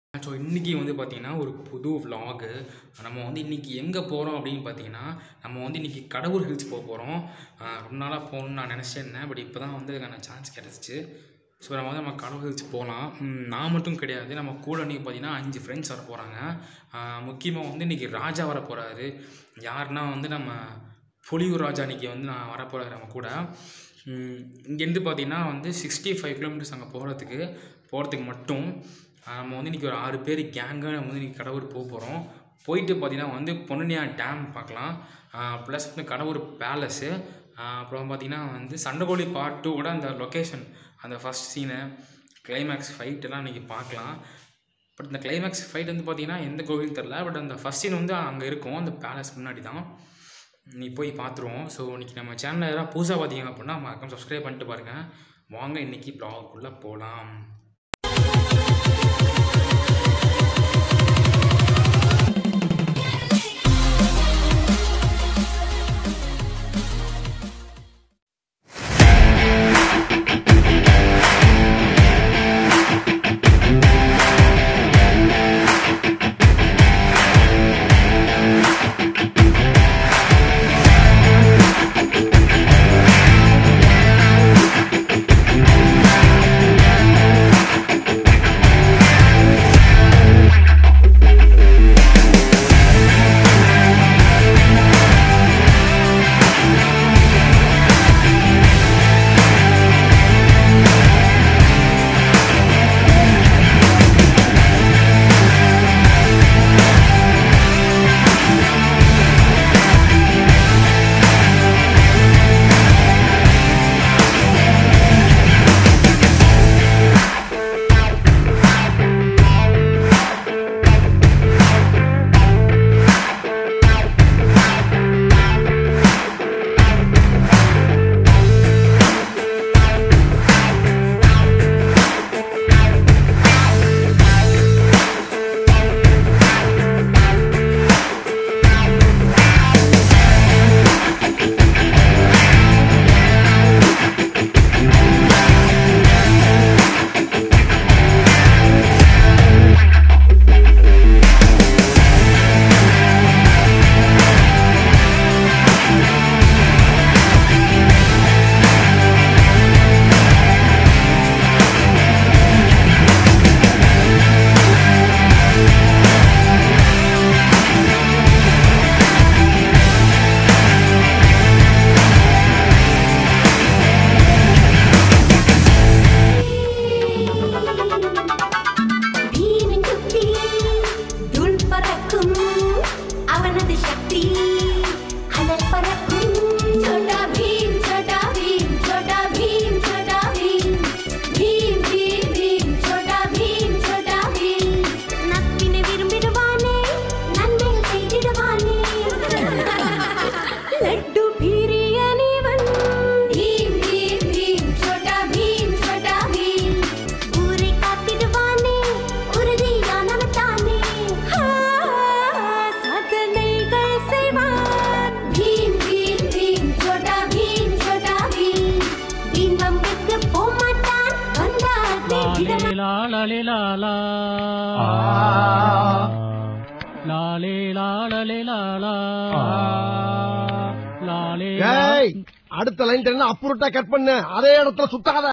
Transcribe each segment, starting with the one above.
So இன்றைக்கி வந்து பார்த்திங்கன்னா ஒரு புது vlog நம்ம வந்து இன்றைக்கி எங்கே போகிறோம் அப்படின்னு பார்த்தீங்கன்னா நம்ம வந்து இன்றைக்கி கடவுர் ஹில்ஸ் போக போகிறோம் ரொம்ப நாளாக போகணும்னு நான் நினச்சிருந்தேன் பட் இப்போ தான் வந்து அதுக்கான சான்ஸ் கிடச்சிச்சு ஸோ நம்ம வந்து நம்ம கடவுர் ஹில்ஸ் போகலாம் ம், நான் மட்டும் கிடையாது நம்ம கூட இன்றைக்கி பார்த்தீங்கன்னா அஞ்சு ஃப்ரெண்ட்ஸ் வர போகிறாங்க முக்கியமாக வந்து இன்றைக்கி ராஜா வர போகிறாரு யாருன்னா வந்து நம்ம புலியூர் ராஜா இன்றைக்கி வந்து நான் வர போகிறாரு நம்ம கூட ம், இங்கேருந்து பார்த்தீங்கன்னா வந்து சிக்ஸ்டி ஃபைவ் கிலோமீட்டர்ஸ் அங்கே போகிறதுக்கு போகிறதுக்கு மட்டும் ஆஹ் நம்ம வந்து இன்றைக்கி ஒரு ஆறு பேர் கேங்காக நம்ம வந்து இன்றைக்கி கடவுர் போக போகிறோம் போயிட்டு பார்த்தீங்கன்னா வந்து பொன்னியா டேம் பார்க்கலாம் ப்ளஸ் வந்து கடவுர் பேலஸு அப்புறம் பார்த்தீங்கன்னா வந்து சண்டைக்கோழி பார்ட் டூவோட அந்த லொக்கேஷன் அந்த ஃபஸ்ட் சீனு கிளைமேக்ஸ் ஃபைட் எல்லாம் இன்றைக்கி பார்க்கலாம் பட் இந்த கிளைமேக்ஸ் ஃபைட் வந்து பார்த்தீங்கன்னா எந்த கோவில் தெரில பட் அந்த ஃபஸ்ட் சீன் வந்து அங்கே இருக்கும் அந்த பேலஸ் முன்னாடி தான் நீ போய் பார்த்துருவோம் ஸோ இன்றைக்கி நம்ம சேனலில் யாராவது புதுசாக பார்த்தீங்க அப்படின்னா மறக்காம சப்ஸ்கிரைப் பண்ணிட்டு பாருங்கள் வாங்க இன்றைக்கி ப்ளாகுள்ளே போகலாம் பீமின் குட்டி துள் பறக்கும் அவனது சக்தி அனல் பறக்கும் சோட்டா பீம் சோட்டா பீம் சோட்டா பீம் சோட்டா பீம் பீம் பீம் பீம் சோட்டா பீம் சோட்டா பீம் நட்பினை விரும்பிடுவானே நன்மைகள் செய்திடுவானே லட்டு பிரியனிவன் பீம் பீம் பீம் சோட்டா பீம் சோட்டா பீம் ஊரை காத்திடுவானே உறுதியானவன் தானே சாதனைகள் செய்வான் பீம் பீம் பீம் சோட்டா பீம் சோட்டா பீம் பீம் வம்புக்கு போமாட்டான் வந்தால் லாலே லாலலே லாலா லாலே லாலலே லாலா லாலே ஏய் அடுத்த லைன் தெரியும் அப்புறட்டா கட் பண்ணு அதே இடத்துல சுத்தாத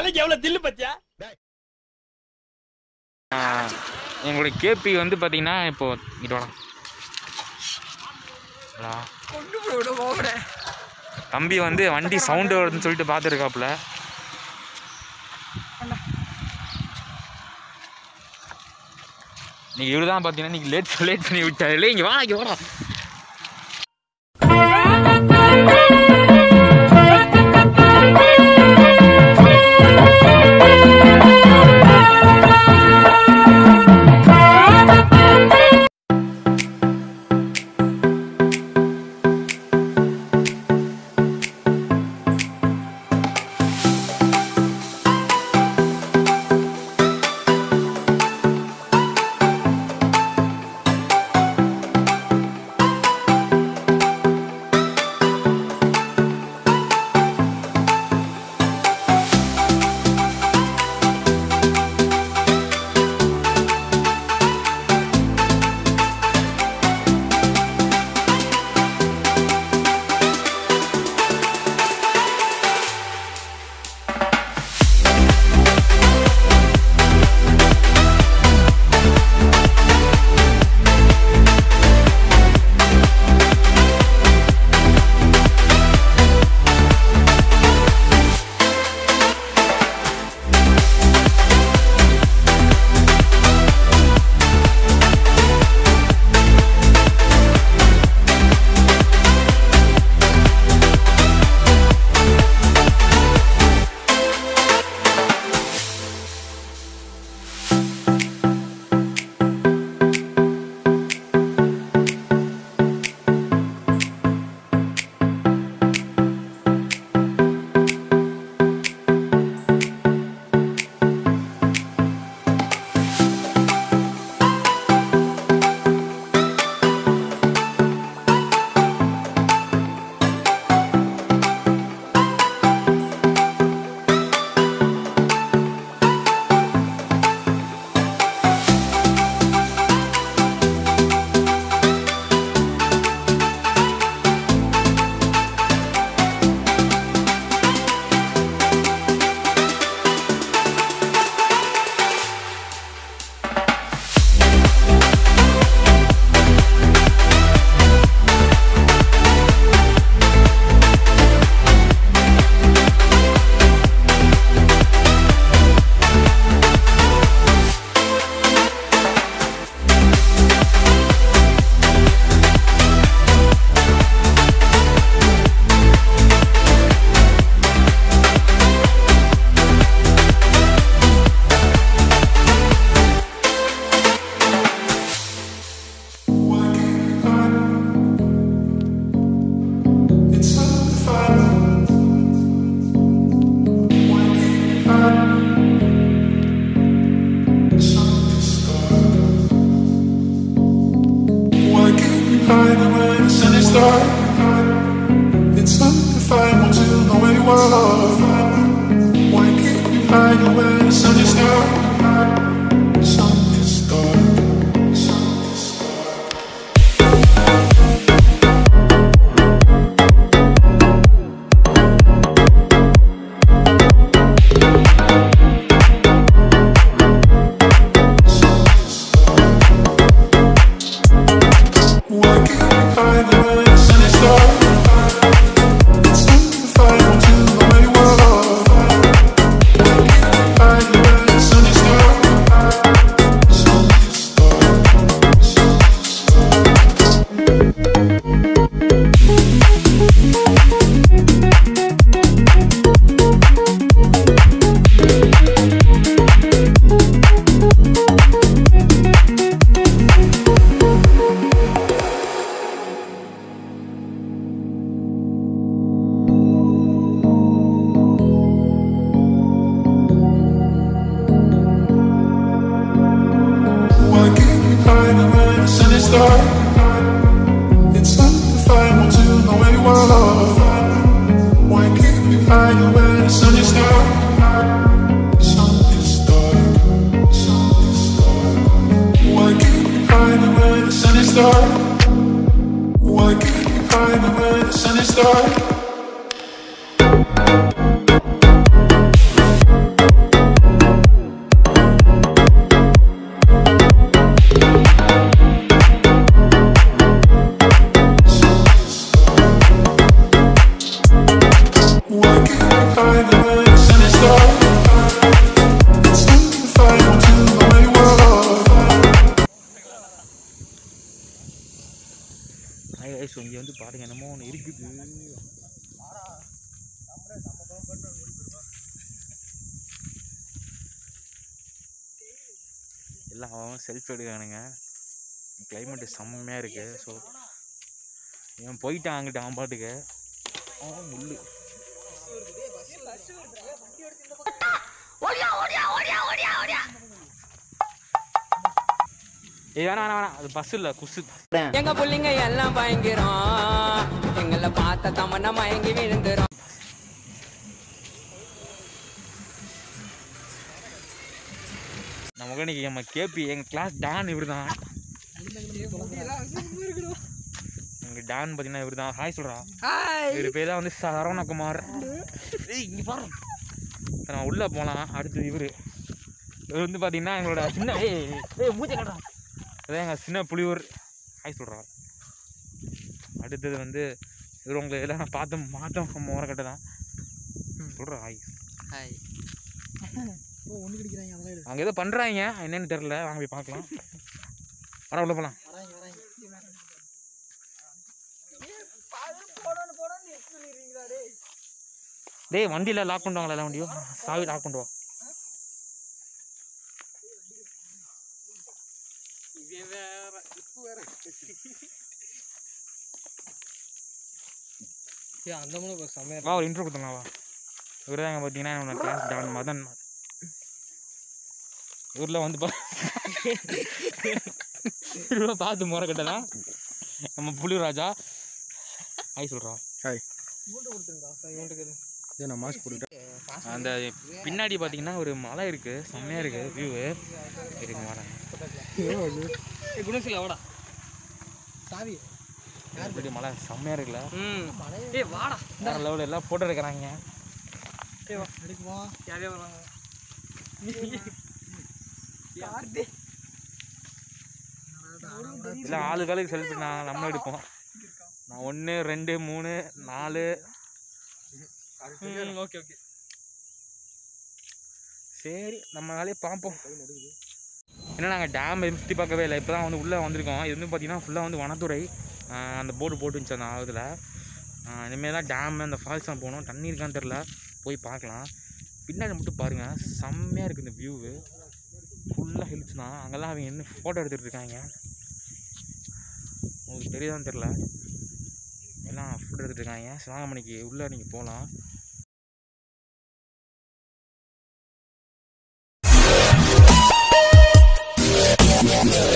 எங்களுடைய கேபி வந்து பார்த்தீங்கன்னா இப்போ இது வேணாம் தம்பி வந்து வண்டி சவுண்டு வருதுன்னு சொல்லிட்டு பார்த்துருக்காப்புல இன்னைக்கு இவரு தான் பார்த்தீங்கன்னா இன்னைக்கு லேட் லேட் பண்ணி விட்டாரு இங்கே வா இங்கே வாடா Bheem love. Why can't you hide when the sun is dark? The sun is dark. The sun is dark. Why can't you hide when the sun is dark? It's undefinable to the way you are. Why can't you hide when the sun is dark? The sun is dark. The sun is dark. Why can't you hide when the sun is dark? It's undefinable to the way you are. Why can't you hide when the sun is dark? The sun is dark. The sun is dark. Why can't you hide when the sun is dark? Why can't you hide when the sun is dark? Why can't you hide when the sun is dark? It's undefinable to the way you are. Hi ஐஸ் இங்கே வந்து பாருங்க என்னமோ ஒன்று இருக்குது எல்லாம் அவன் self எடுக்கானுங்க climate செம்மையாக இருக்கு ஸோ இவன் போயிட்டான் அங்கிட்ட அவன் பாட்டுக்கு அவன் முள்ளு ஏய் வேணாம் வேணாம் வேணாம் அது பஸ் இல்லை குசு எங்க புள்ளைங்க எல்லாம் பயங்கரம் எங்களை பார்த்த தமன்னா மயங்கி விழுந்துரும் நமக்கு இன்னைக்கு நம்ம கேபி எங்கள் கிளாஸ் டான் இவர் தான் எங்கள் டான் பார்த்தீங்கன்னா இவர் தான் ஹாய் சொல்கிறா இவர் பேர் தான் வந்து சரவணகுமார் ஏய் இங்கே பாரு இப்ப நம்ம உள்ளே போகலாம் அடுத்து இவர் இவர் வந்து பார்த்தீங்கன்னா எங்களோட சின்ன ஏய் ஏய் மூச்சை கட்டுறான் அதான் எங்கள் சின்ன புலியூர் ஹாய் சொல்கிறா அடுத்தது வந்து இவர் உங்களை எல்லாம் நான் பார்த்து மாற்றம் முறக்கட்டை தான் சொல்கிறா ஹாய் ஹாய் அங்கே ஏதோ பண்ணுறாங்க என்னன்னு தெரில வாங்க போய் பார்க்கலாம் வர உள்ள போகலாம் டேய் வண்டியில் லாக் பண்ணுவாங்களா எல்லா வண்டியும் சாவி லாக் பண்ணுவா அந்த மூணு செம்மையா வா ஒரு இன்ட்ரோ கொடுத்துலாம் வா இவர் தான் பார்த்தீங்கன்னா என்னோட கிளாஸ் டான் மதன் இவரில் வந்து பா இவ்வளோ பார்த்து முறை கட்டலாம் நம்ம புலி ராஜா ஹாய் சொல்கிறா அந்த பின்னாடி பார்த்தீங்கன்னா ஒரு மலை இருக்குது செம்மையாக இருக்குது வியூவு இருங்க வரேன் குணசில வாடா இப்படி மலை செம்மையாக இருக்குல்ல ம் ஏய் வாடா வேற லெவலில் எல்லாம் ஃபோட்டோ எடுக்கிறாங்க யாரே வராங்க இல்லை ஆளு காலுக்கு செல்ஃபி நான் நம்ம எடுப்போம் நான் ஒன்று ரெண்டு மூணு நாலு ஓகே ஓகே சரி நம்ம வேலையை பார்ப்போம் ஏன்னா நாங்கள் டேம் எதுவும் சுற்றி பார்க்கவே இல்லை இப்போ தான் வந்து உள்ளே வந்திருக்கோம் இது வந்து பார்த்தீங்கன்னா ஃபுல்லாக வந்து வனத்துறை ஆஹ் அந்த போர்டு போட்டுருந்துச்சு அந்த ஆகுதில் இனிமேல் தான் டேம் அந்த ஃபால்ஸ் தான் போகணும் தண்ணி இருக்கான்னு தெரில போய் பார்க்கலாம் பின்னாடி மட்டும் பாருங்கள் செம்மையாக இருக்குது இந்த வியூவு ஃபுல்லாக ஹில்ஸ் தான் அங்கெல்லாம் அவங்க என்ன ஃபோட்டோ எடுத்துகிட்டு இருக்காங்க உங்களுக்கு தெரியுதான்னு தெரில எல்லாம் ஃபோட்டோ எடுத்துகிட்டு இருக்காங்க சிவகாமணிக்கு உள்ளே நீங்கள் போகலாம் Yeah.